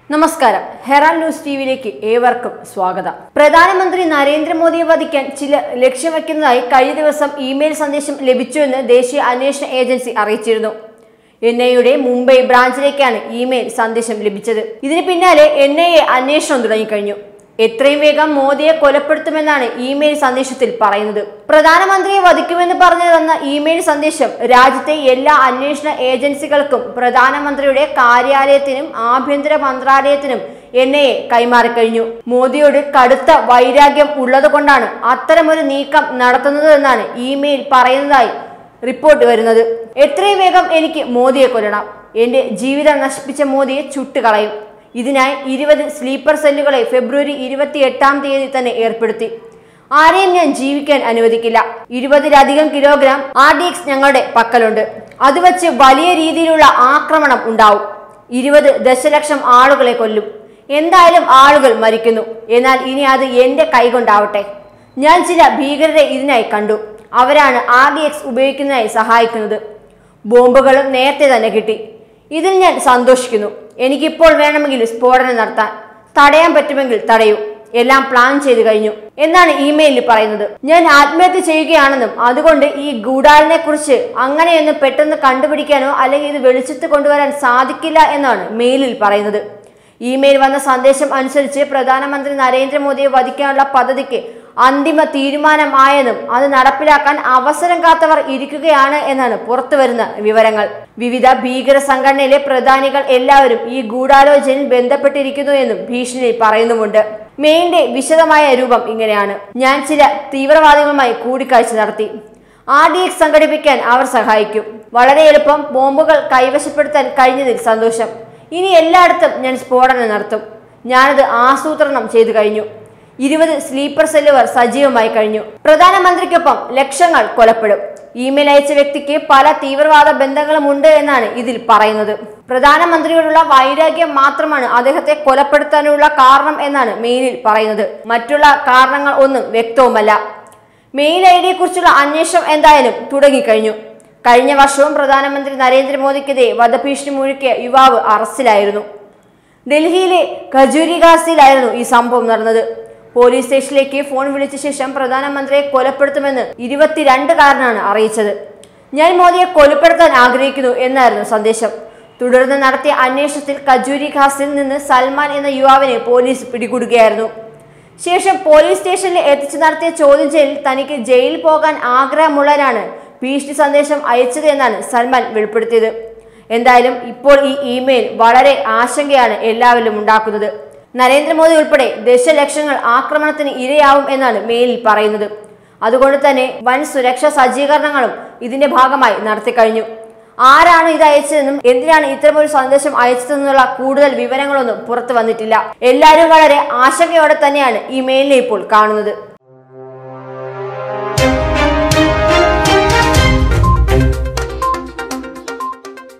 നമസ്കാരം Herald news ടിവിയിലേക്ക് ഏവർക്കും സ്വാഗതം പ്രധാനമന്ത്രി നരേന്ദ്രമോദിയെ വധിക്കാൻ ചില ലക്ഷ്യം വെക്കുന്നതായി കഴിഞ്ഞ ദിവസം ഇമെയിൽ സന്ദേശം ലഭിച്ചുവെന്ന് ദേശീയ അന്വേഷണ ഏജൻസി അറിയിച്ചിരുന്നു എൻ ഐയുടെ മുംബൈ ബ്രാഞ്ചിലേക്കാണ് ഇമെയിൽ സന്ദേശം ലഭിച്ചത് ഇതിന് പിന്നാലെ എൻ ഐ എ അന്വേഷണം തുടങ്ങിക്കഴിഞ്ഞു എത്രയും വേഗം മോദിയെ കൊലപ്പെടുത്തുമെന്നാണ് ഇമെയിൽ സന്ദേശത്തിൽ പറയുന്നത് പ്രധാനമന്ത്രിയെ വധിക്കുമെന്ന് പറഞ്ഞു തന്ന ഇമെയിൽ സന്ദേശം രാജ്യത്തെ എല്ലാ അന്വേഷണ ഏജൻസികൾക്കും പ്രധാനമന്ത്രിയുടെ കാര്യാലയത്തിനും ആഭ്യന്തര മന്ത്രാലയത്തിനും എൻ ഐ എ കൈമാറിക്കഴിഞ്ഞു മോദിയോട് കടുത്ത വൈരാഗ്യം ഉള്ളതുകൊണ്ടാണ് അത്തരമൊരു നീക്കം നടത്തുന്നത് എന്നാണ് ഇമെയിൽ പറയുന്നതായി റിപ്പോർട്ട് വരുന്നത് എത്രയും വേഗം എനിക്ക് മോദിയെ കൊല്ലണം എന്റെ ജീവിതം നശിപ്പിച്ച മോദിയെ ചുട്ടുകളയും ഇതിനായി ഇരുപത് സ്ലീപ്പർ സെല്ലുകളെ ഫെബ്രുവരി ഇരുപത്തി എട്ടാം തീയതി തന്നെ ഏർപ്പെടുത്തി ആരെയും ഞാൻ ജീവിക്കാൻ അനുവദിക്കില്ല ഇരുപതിലധികം കിലോഗ്രാം ആർ ഡി എക്സ് ഞങ്ങളുടെ പക്കലുണ്ട് അത് വെച്ച് വലിയ രീതിയിലുള്ള ആക്രമണം ഉണ്ടാവും ഇരുപത് ദശലക്ഷം ആളുകളെ കൊല്ലും എന്തായാലും ആളുകൾ മരിക്കുന്നു എന്നാൽ ഇനി അത് എന്റെ കൈകൊണ്ടാവട്ടെ ഞാൻ ചില ഭീകരരെ ഇതിനായി കണ്ടു അവരാണ് ആർ ഡി എക്സ് ഉപയോഗിക്കുന്നതിനായി സഹായിക്കുന്നത് ബോംബുകളും നേരത്തെ തന്നെ കിട്ടി ഇതിൽ ഞാൻ സന്തോഷിക്കുന്നു എനിക്കിപ്പോൾ വേണമെങ്കിൽ സ്ഫോടനം നടത്താൻ തടയാൻ പറ്റുമെങ്കിൽ തടയൂ എല്ലാം പ്ലാൻ ചെയ്തു കഴിഞ്ഞു എന്നാണ് ഇമെയിലിൽ പറയുന്നത് ഞാൻ ആത്മഹത്യ ചെയ്യുകയാണെന്നും അതുകൊണ്ട് ഈ ഗൂഢാലിനെ കുറിച്ച് അങ്ങനെയൊന്നും പെട്ടെന്ന് കണ്ടുപിടിക്കാനോ അല്ലെങ്കിൽ ഇത് വെളിച്ചത്ത് കൊണ്ടുവരാൻ സാധിക്കില്ല എന്നാണ് മെയിലിൽ പറയുന്നത് ഇമെയിൽ വന്ന സന്ദേശം അനുസരിച്ച് പ്രധാനമന്ത്രി നരേന്ദ്രമോദിയെ വധിക്കാനുള്ള പദ്ധതിക്ക് അന്തിമ തീരുമാനമായെന്നും അത് നടപ്പിലാക്കാൻ അവസരം കാത്തവർ ഇരിക്കുകയാണ് എന്നാണ് പുറത്തുവരുന്ന വിവരങ്ങൾ വിവിധ ഭീകര സംഘടനയിലെ പ്രധാനികൾ എല്ലാവരും ഈ ഗൂഢാലോചനയിൽ ബന്ധപ്പെട്ടിരിക്കുന്നു എന്നും ഭീഷണിയിൽ പറയുന്നുമുണ്ട് മെയിന്റെ വിശദമായ രൂപം ഇങ്ങനെയാണ് ഞാൻ ചില തീവ്രവാദികളുമായി കൂടിക്കാഴ്ച നടത്തി ആർ ഡി എക്സ് സംഘടിപ്പിക്കാൻ അവർ സഹായിക്കും വളരെ എളുപ്പം ബോംബുകൾ കൈവശപ്പെടുത്താൻ കഴിഞ്ഞതിൽ സന്തോഷം ഇനി എല്ലായിടത്തും ഞാൻ സ്ഫോടനം നടത്തും ഞാനത് ആസൂത്രണം ചെയ്തു കഴിഞ്ഞു ഇരുപത് സ്ലീപ്പർ സെല്ലുകൾ സജീവമായി കഴിഞ്ഞു പ്രധാനമന്ത്രിക്കൊപ്പം ലക്ഷങ്ങൾ കൊലപ്പെടും ഇമെയിൽ അയച്ച വ്യക്തിക്ക് പല തീവ്രവാദ ബന്ധങ്ങളുമുണ്ട് എന്നാണ് ഇതിൽ പറയുന്നത് പ്രധാനമന്ത്രിയോടുള്ള വൈരാഗ്യം മാത്രമാണ് അദ്ദേഹത്തെ കൊലപ്പെടുത്താനുള്ള കാരണം എന്നാണ് മെയിലിൽ പറയുന്നത് മറ്റുള്ള കാരണങ്ങൾ ഒന്നും വ്യക്തവുമല്ല മെയിൽ ഐ ഡിയെ കുറിച്ചുള്ള അന്വേഷണം എന്തായാലും തുടങ്ങിക്കഴിഞ്ഞു കഴിഞ്ഞ വർഷവും പ്രധാനമന്ത്രി നരേന്ദ്രമോദിക്കെതിരെ വധഭീഷണി മുഴുക്കിയ യുവാവ് അറസ്റ്റിലായിരുന്നു ഡൽഹിയിലെ ഖജൂരിഗാസിലായിരുന്നു ഈ സംഭവം നടന്നത് പോലീസ് സ്റ്റേഷനിലേക്ക് ഫോൺ വിളിച്ച ശേഷം പ്രധാനമന്ത്രിയെ കൊലപ്പെടുത്തുമെന്ന് ഇരുപത്തിരണ്ടുകാരനാണ് അറിയിച്ചത് ഞാൻ മോദിയെ കൊലപ്പെടുത്താൻ ആഗ്രഹിക്കുന്നു എന്നായിരുന്നു സന്ദേശം തുടർന്ന് നടത്തിയ അന്വേഷണത്തിൽ കജൂരി ഖാസിൽ നിന്ന് സൽമാൻ എന്ന യുവാവിനെ പോലീസ് പിടികൂടുകയായിരുന്നു ശേഷം പോലീസ് സ്റ്റേഷനിൽ എത്തിച്ചു നടത്തിയ ചോദ്യം ചെയ്യലിൽ തനിക്ക് ജയിലിൽ പോകാൻ ആഗ്രഹമുള്ളവരാണ് ഭീഷണി സന്ദേശം അയച്ചത് എന്നാണ് സൽമാൻ വെളിപ്പെടുത്തിയത് എന്തായാലും ഇപ്പോൾ ഈ ഇമെയിൽ വളരെ ആശങ്കയാണ് എല്ലാവരിലും ഉണ്ടാക്കുന്നത് നരേന്ദ്രമോദി ഉൾപ്പെടെ ദശലക്ഷങ്ങൾ ആക്രമണത്തിന് ഇരയാവും എന്നാണ് മെയിലിൽ പറയുന്നത് അതുകൊണ്ട് തന്നെ വൻ സുരക്ഷാ സജ്ജീകരണങ്ങളും ഇതിന്റെ ഭാഗമായി നടത്തിക്കഴിഞ്ഞു ആരാണ് ഇത് അയച്ചതെന്നും എന്തിനാണ് ഇത്തരമൊരു സന്ദേശം അയച്ചതെന്നുള്ള കൂടുതൽ വിവരങ്ങളൊന്നും പുറത്തു വന്നിട്ടില്ല എല്ലാവരും വളരെ ആശങ്കയോടെ തന്നെയാണ് ഈ മെയിലിനെ ഇപ്പോൾ കാണുന്നത്